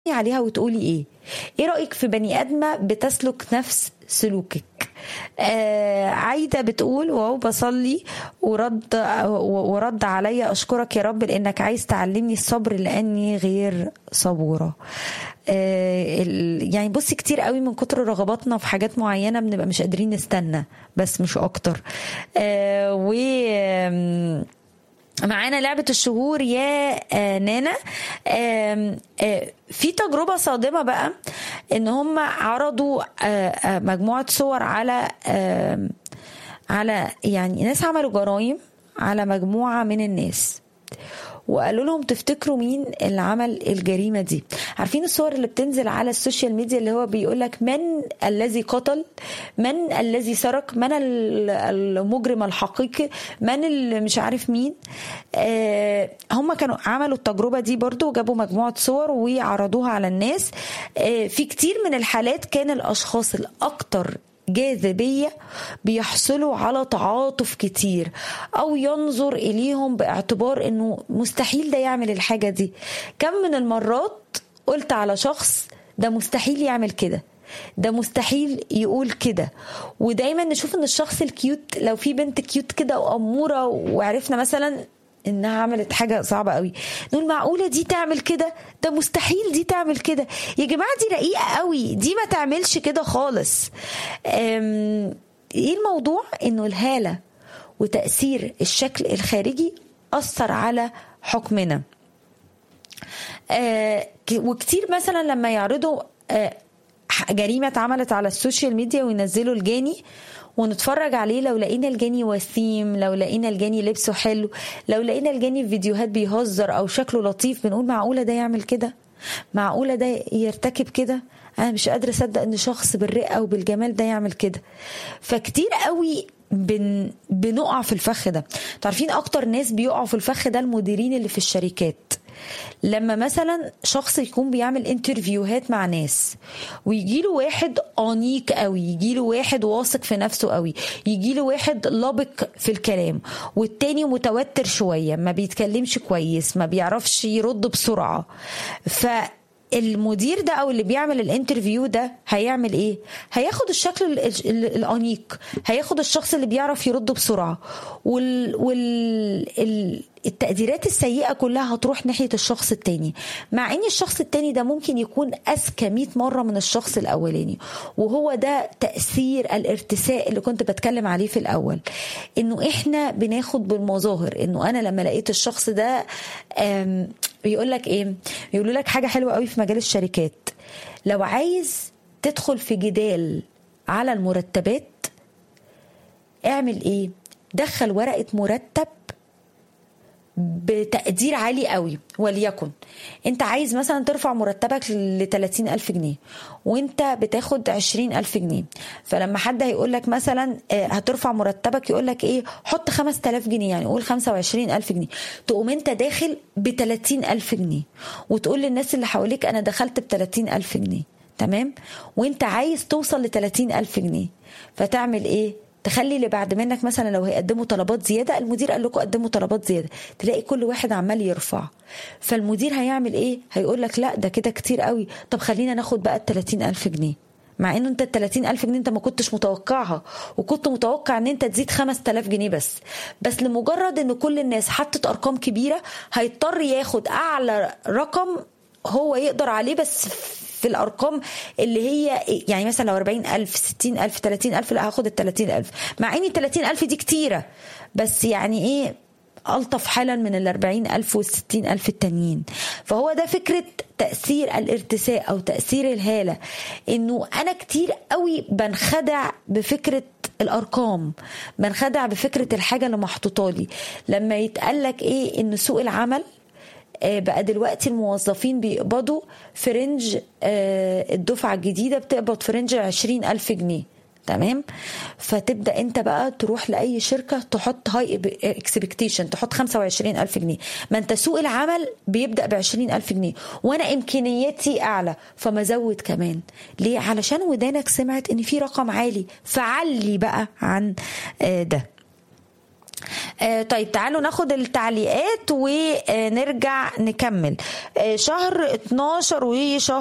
عليها وتقولي ايه ايه رايك في بني ادمه بتسلك نفس سلوكك آه عايده بتقول واو بصلي ورد ورد عليا اشكرك يا رب لانك عايز تعلمني الصبر لاني غير صبوره آه يعني بصي كتير قوي من كتر رغباتنا في حاجات معينه بنبقى مش قادرين نستنى بس مش اكتر آه و معانا لعبة الشهور يا آه نانا آه آه في تجربة صادمة بقى ان هم عرضوا مجموعة صور على على يعني ناس عملوا جرائم على مجموعة من الناس وقالوا لهم تفتكروا مين اللي عمل الجريمة دي عارفين الصور اللي بتنزل على السوشيال ميديا اللي هو بيقول لك من الذي قتل من الذي سرق من المجرم الحقيقي من اللي مش عارف مين آه هم كانوا عملوا التجربة دي برضو وجابوا مجموعة صور وعرضوها على الناس آه في كتير من الحالات كان الأشخاص الأكتر جاذبية بيحصلوا على تعاطف كتير أو ينظر إليهم باعتبار أنه مستحيل ده يعمل الحاجة دي كم من المرات قلت على شخص ده مستحيل يعمل كده ده مستحيل يقول كده ودايما نشوف ان الشخص الكيوت لو في بنت كيوت كده واموره وعرفنا مثلا انها عملت حاجه صعبه قوي نقول معقوله دي تعمل كده ده مستحيل دي تعمل كده يا جماعه دي رقيقه قوي دي ما تعملش كده خالص ايه الموضوع انه الهاله وتاثير الشكل الخارجي اثر على حكمنا آه وكتير مثلا لما يعرضوا آه جريمه اتعملت على السوشيال ميديا وينزلوا الجاني ونتفرج عليه لو لقينا الجاني وسيم لو لقينا الجاني لبسه حلو لو لقينا الجاني في فيديوهات بيهزر او شكله لطيف بنقول معقوله ده يعمل كده معقوله ده يرتكب كده انا مش قادره اصدق ان شخص بالرقه وبالجمال ده يعمل كده فكتير قوي بن بنقع في الفخ ده تعرفين اكتر ناس بيقعوا في الفخ ده المديرين اللي في الشركات لما مثلا شخص يكون بيعمل انترفيوهات مع ناس ويجي له واحد انيق قوي يجي له واحد واثق في نفسه قوي يجي له واحد لابق في الكلام والتاني متوتر شويه ما بيتكلمش كويس ما بيعرفش يرد بسرعه ف المدير ده او اللي بيعمل الانترفيو ده هيعمل ايه هياخد الشكل الانيق هياخد الشخص اللي بيعرف يرد بسرعه وال, وال... التقديرات السيئة كلها هتروح ناحية الشخص التاني مع ان الشخص التاني ده ممكن يكون اذكى 100 مرة من الشخص الاولاني وهو ده تأثير الارتساء اللي كنت بتكلم عليه في الاول انه احنا بناخد بالمظاهر انه انا لما لقيت الشخص ده بيقول لك ايه بيقولوا لك حاجة حلوة قوي في مجال الشركات لو عايز تدخل في جدال على المرتبات اعمل ايه دخل ورقة مرتب بتقدير عالي قوي وليكن انت عايز مثلا ترفع مرتبك ل 30 ألف جنيه وانت بتاخد 20 ألف جنيه فلما حد هيقول لك مثلا هترفع مرتبك يقول لك ايه حط 5000 جنيه يعني قول 25 ألف جنيه تقوم انت داخل ب 30 ألف جنيه وتقول للناس اللي حواليك انا دخلت ب 30 ألف جنيه تمام وانت عايز توصل ل 30 ألف جنيه فتعمل ايه تخلي اللي بعد منك مثلا لو هيقدموا طلبات زياده المدير قال لكم قدموا طلبات زياده تلاقي كل واحد عمال يرفع فالمدير هيعمل ايه هيقول لك لا ده كده كتير قوي طب خلينا ناخد بقى ال 30 الف جنيه مع انه انت ال 30 الف جنيه انت ما كنتش متوقعها وكنت متوقع ان انت تزيد 5000 جنيه بس بس لمجرد ان كل الناس حطت ارقام كبيره هيضطر ياخد اعلى رقم هو يقدر عليه بس في الارقام اللي هي يعني مثلا لو 40000 60000 30000 لا هاخد ال 30000 مع ان ال 30000 دي كتيره بس يعني ايه ألطف حالا من ال 40000 وال 60000 التانيين فهو ده فكرة تأثير الارتساء أو تأثير الهالة إنه أنا كتير قوي بنخدع بفكرة الأرقام بنخدع بفكرة الحاجة اللي محطوطة لي لما يتقال إيه إن سوق العمل بقى دلوقتي الموظفين بيقبضوا في رينج الدفعة الجديدة بتقبض في رينج عشرين ألف جنيه تمام فتبدا انت بقى تروح لاي شركه تحط هاي اكسبكتيشن تحط 25 الف جنيه ما انت سوق العمل بيبدا ب 20 الف جنيه وانا امكانياتي اعلى فما زود كمان ليه علشان ودانك سمعت ان في رقم عالي فعلي بقى عن ده آه طيب تعالوا ناخد التعليقات ونرجع نكمل آه شهر 12 وشهر